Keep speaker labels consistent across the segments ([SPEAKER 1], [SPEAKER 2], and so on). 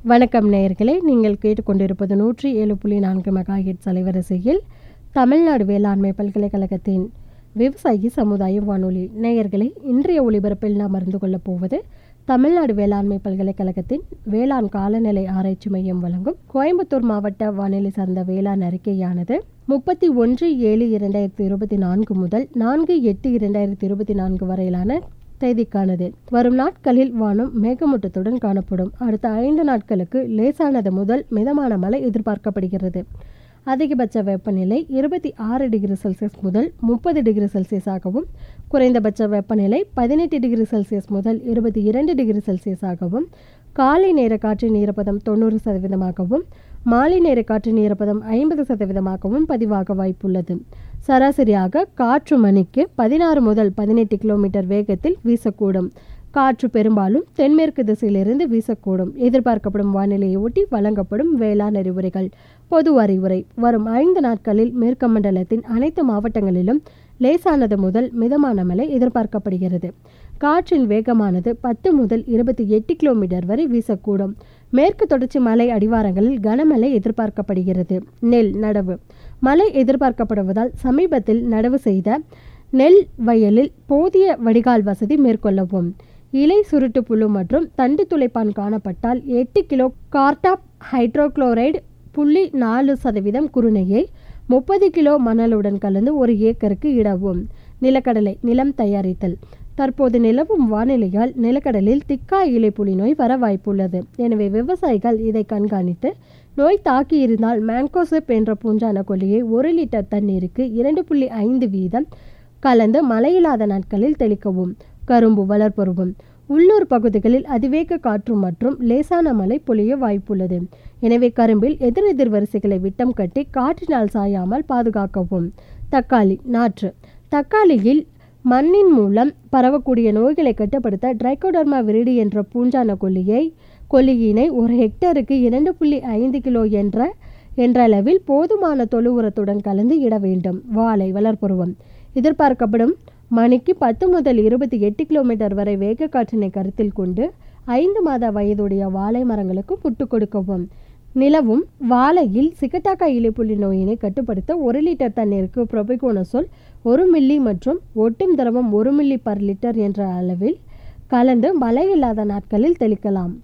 [SPEAKER 1] வணக்கம் நேயர்களே நீங்கள் கேட்டுக்கொண்டிருப்பது நூற்றி ஏழு புள்ளி நான்கு மெகாஹெட் அலைவரிசையில் தமிழ்நாடு வேளாண்மை பல்கலைக்கழகத்தின் விவசாயி சமுதாய வானொலி நேயர்களே இன்றைய ஒளிபரப்பில் நாம் அறிந்து கொள்ளப் போவது தமிழ்நாடு வேளாண்மை பல்கலைக்கழகத்தின் வேளாண் காலநிலை ஆராய்ச்சி மையம் வழங்கும் கோயம்புத்தூர் மாவட்ட வானிலை சார்ந்த வேளாண் அறிக்கையானது முப்பத்தி ஒன்று ஏழு இரண்டாயிரத்தி இருபத்தி நான்கு முதல் நான்கு எட்டு இரண்டாயிரத்தி இருபத்தி நான்கு வரையிலான தேதிக்கானது வரும் நாட்களில் வானம் மேகமூட்டத்துடன் காணப்படும் அடுத்த ஐந்து நாட்களுக்கு லேசானது முதல் மிதமான மழை எதிர்பார்க்கப்படுகிறது அதிகபட்ச வெப்பநிலை இருபத்தி ஆறு டிகிரி செல்சியஸ் முதல் முப்பது டிகிரி செல்சியஸாகவும் குறைந்தபட்ச வெப்பநிலை பதினெட்டு டிகிரி செல்சியஸ் முதல் இருபத்தி இரண்டு டிகிரி செல்சியஸாகவும் காலை நேர காற்றின் ஈரப்பதம் தொண்ணூறு சதவீதமாகவும் மாலை நேர காற்றின் ஈரப்பதம் ஐம்பது சதவீதமாகவும் பதிவாக வாய்ப்புள்ளது சராசரியாக காற்று மணிக்கு பதினாறு முதல் பதினெட்டு கிலோமீட்டர் வேகத்தில் வீசக்கூடும் காற்று பெரும்பாலும் தென்மேற்கு திசையிலிருந்து வீசக்கூடும் எதிர்பார்க்கப்படும் வானிலையை ஒட்டி வழங்கப்படும் வேளாண் அறிவுரைகள் பொது அறிவுரை வரும் ஐந்து நாட்களில் மேற்கு மண்டலத்தின் அனைத்து மாவட்டங்களிலும் லேசானது முதல் மிதமான மழை எதிர்பார்க்கப்படுகிறது காற்றின் வேகமானது பத்து முதல் இருபத்தி எட்டு கிலோமீட்டர் வரை வீசக்கூடும் மேற்கு தொடர்ச்சி மலை அடிவாரங்களில் கனமழை எதிர்பார்க்கப்படுகிறது நெல் நடவு மழை எதிர்பார்க்கப்படுவதால் சமீபத்தில் நடவு செய்த நெல் வயலில் போதிய வடிகால் வசதி மேற்கொள்ளவும் இலை சுருட்டு புழு மற்றும் தண்டு துளைப்பான் காணப்பட்டால் எட்டு கிலோ கார்டாப் ஹைட்ரோகுளோரைடு புள்ளி நாலு சதவீதம் குருணையை முப்பது கிலோ மணலுடன் கலந்து ஒரு ஏக்கருக்கு இடவும் நிலக்கடலை நிலம் தயாரித்தல் தற்போது நிலவும் வானிலையால் நிலக்கடலில் திக்காய் இலை புலி நோய் வர வாய்ப்புள்ளது எனவே விவசாயிகள் இதை கண்காணித்து நோய் தாக்கியிருந்தால் மேங்கோசிப் என்ற பூஞ்சான கொல்லியை ஒரு லிட்டர் தண்ணீருக்கு இரண்டு புள்ளி ஐந்து வீதம் கலந்து மழையில்லாத நாட்களில் தெளிக்கவும் கரும்பு வளர்ப்பருவம் உள்ளூர் பகுதிகளில் அதிவேக காற்று மற்றும் லேசான மழை பொழிய வாய்ப்புள்ளது எனவே கரும்பில் எதிரெதிர் வரிசைகளை விட்டம் கட்டி காற்றினால் சாயாமல் பாதுகாக்கவும் தக்காளி நாற்று தக்காளியில் மண்ணின் மூலம் பரவக்கூடிய நோய்களை கட்டுப்படுத்த ட்ரைகோடர்மா விரிடி என்ற பூஞ்சான கொல்லியை கொல்லியினை ஒரு ஹெக்டருக்கு இரண்டு புள்ளி ஐந்து கிலோ என்ற என்ற அளவில் போதுமான தொழு உரத்துடன் கலந்து இட வேண்டும் வாழை வளர்ப்பருவம் எதிர்பார்க்கப்படும் மணிக்கு பத்து முதல் இருபத்தி எட்டு கிலோமீட்டர் வரை வேக காற்றினை கருத்தில் கொண்டு ஐந்து மாத வயதுடைய வாழை மரங்களுக்கு புட்டு கொடுக்கவும் நிலவும் வாழையில் சிகட்டாக்கா இலைப்புள்ளி நோயினை கட்டுப்படுத்த ஒரு லிட்டர் தண்ணீருக்கு புரோபிகோனசோல் ஒரு மில்லி மற்றும் ஒட்டும் திரவம் ஒரு மில்லி பர் லிட்டர் என்ற அளவில் கலந்து மழை இல்லாத நாட்களில் தெளிக்கலாம்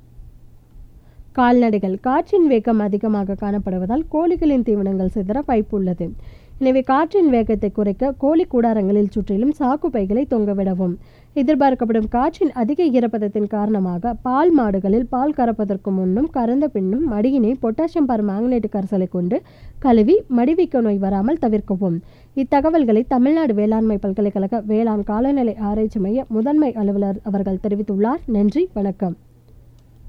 [SPEAKER 1] கால்நடைகள் காற்றின் வேகம் அதிகமாக காணப்படுவதால் கோழிகளின் தீவனங்கள் சிதற வாய்ப்புள்ளது எனவே காற்றின் வேகத்தை குறைக்க கோழி கூடாரங்களில் சுற்றிலும் சாக்கு பைகளை தொங்கவிடவும் எதிர்பார்க்கப்படும் காற்றின் அதிக ஈரப்பதத்தின் காரணமாக பால் மாடுகளில் பால் கறப்பதற்கு முன்னும் கறந்த பின்னும் மடியினை பொட்டாசியம் பர் மேக்னேட் கரைசலை கொண்டு கழுவி மடிவீக்க நோய் வராமல் தவிர்க்கவும் இத்தகவல்களை தமிழ்நாடு வேளாண்மை பல்கலைக்கழக வேளாண் காலநிலை ஆராய்ச்சி மைய முதன்மை அலுவலர் அவர்கள் தெரிவித்துள்ளார் நன்றி வணக்கம்